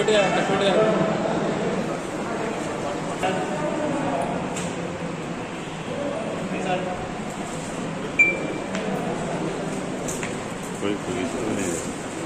షూట్గా అంత షూట్గా Foi por isso que eu falei.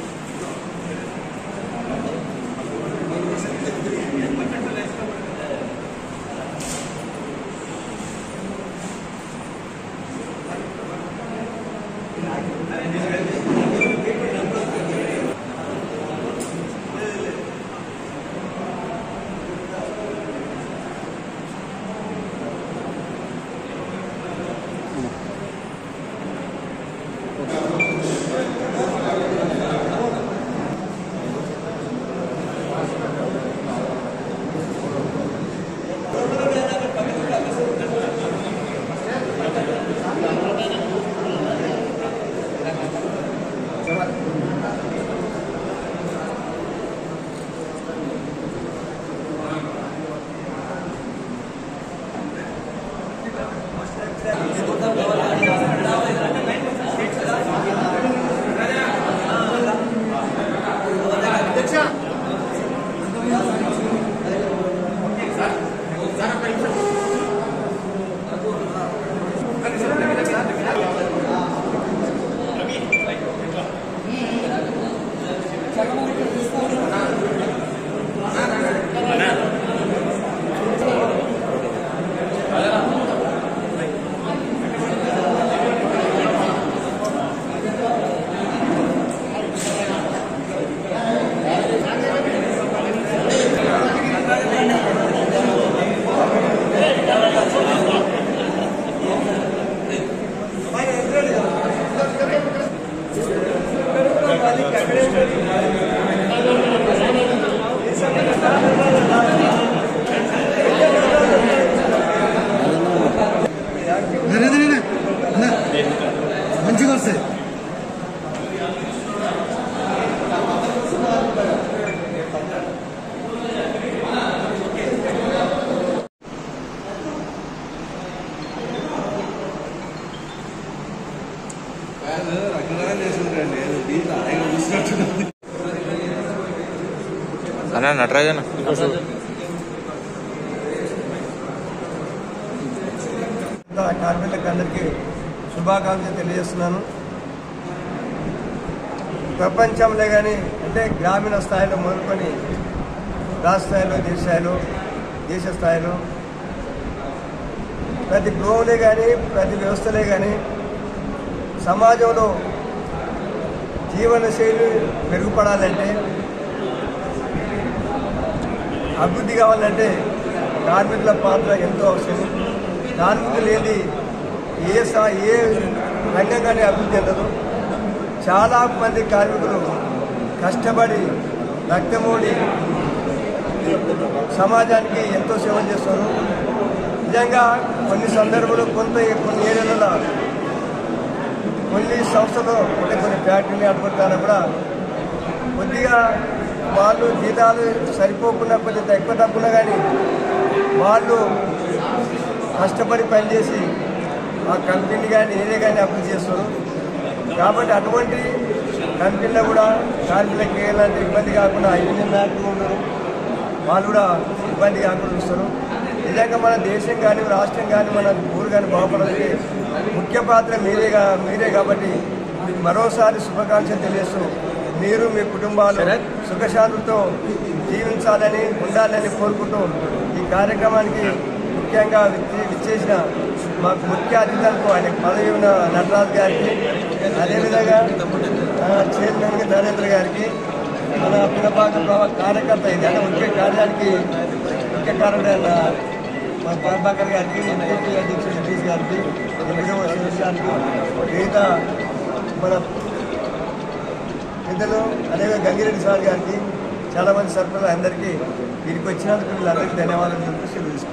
మంచిగా వస్తాయి అన్న నటరాజన్ కార్మికులకు అందరికీ శుభాకాంక్షలు తెలియజేస్తున్నాను ప్రపంచంలో కానీ అంటే గ్రామీణ స్థాయిలో మొదలుకొని రాష్ట్ర స్థాయిలో దేశ స్థాయిలో దేశ స్థాయిలో ప్రతి గృహంలో కానీ ప్రతి వ్యవస్థలే కానీ సమాజంలో జీవనశైలి మెరుగుపడాలంటే అభివృద్ధి కావాలంటే కార్మికుల పాత్ర ఎంతో అవసరం కార్మికులు ఏది ఏ సా ఏ రంగం కానీ అభివృద్ధి చెందదు చాలా మంది కార్మికులు కష్టపడి రక్తమోడి సమాజానికి ఎంతో సేవ చేస్తారు నిజంగా కొన్ని సందర్భాలు కొంత కొన్ని ఏరియాలలో కొన్ని సంస్థలు అంటే కొన్ని ఫ్యాక్టరీలు ఏర్పడతాను కూడా కొద్దిగా వాళ్ళు జీతాలు సరిపోకుండా కొంచెం ఎక్కువ తక్కువ కానీ వాళ్ళు కష్టపడి పనిచేసి ఆ కంపెనీ కానీ ఏదే కానీ అభివృద్ధి చేస్తారు కాబట్టి అటువంటి కంపెనీలో కూడా కార్మికులకు ఎలాంటి ఇబ్బంది కాకుండా యూనియన్ నాయకులు ఉన్నారు వాళ్ళు కూడా ఇబ్బంది కాకుండా చూస్తారు నిజంగా మన దేశం కానీ రాష్ట్రం కానీ మన ఊరు కానీ బాగుపడాలంటే ముఖ్య పాత్ర మీరేగా మీరే కాబట్టి మీకు మరోసారి శుభాకాంక్షలు తెలియజేస్తూ మీరు మీ కుటుంబాలు సుఖశాంతితో జీవించాలని ఉండాలని కోరుకుంటూ ఈ కార్యక్రమానికి ముఖ్యంగా విచ్చే- విచ్చేసిన మాకు ముఖ్య అతిథులకు ఆయన పదవి ఉన్న నటరాజు గారికి అదేవిధంగా ఆ, చైర్మన్ నరేంద్ర గారికి మన పినపాక ప్రభావ కార్యకర్త ఇది అంటే ముఖ్య కార్యానికి ముఖ్య కారణమైన మా ప్రభాకర్ గారికి ఎంపీ అధ్యక్షుడు సతీష్ గారికి ఎనిమిదవ శిరీష్ గారికి మిగతా మన పెద్దలు అదేవిధంగా గంగిరెడ్డి సార్ గారికి చాలా మంది సర్పంచులు అందరికీ వీరికి వచ్చినందుకు వీళ్ళందరికీ ధన్యవాదాలు చెప్తూ సెలవు తీసుకుంటాను.